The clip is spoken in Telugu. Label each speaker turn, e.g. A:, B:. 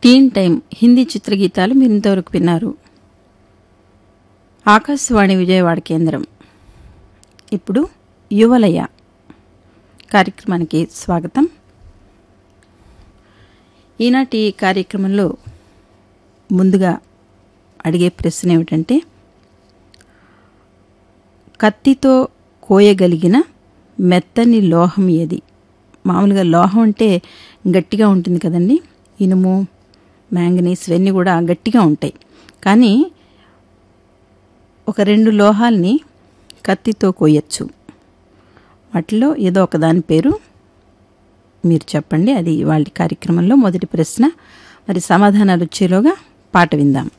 A: టీన్ టైం హిందీ చిత్రగీతాలు మీరు ఇంతవరకు విన్నారు ఆకాశవాణి విజయవాడ కేంద్రం ఇప్పుడు యువలయ కార్యక్రమానికి స్వాగతం ఈనాటి కార్యక్రమంలో ముందుగా అడిగే ప్రశ్న ఏమిటంటే కత్తితో కోయగలిగిన మెత్తని లోహం ఏది మామూలుగా లోహం అంటే గట్టిగా ఉంటుంది కదండి ఇనుము మ్యాంగనీస్ ఇవన్నీ కూడా గట్టిగా ఉంటాయి కానీ ఒక రెండు లోహాల్ని కత్తితో కోయచ్చు వాటిలో ఏదో ఒక దాని పేరు మీరు చెప్పండి అది వాళ్ళ కార్యక్రమంలో మొదటి ప్రశ్న మరి సమాధానాలు వచ్చేలోగా పాట విందాం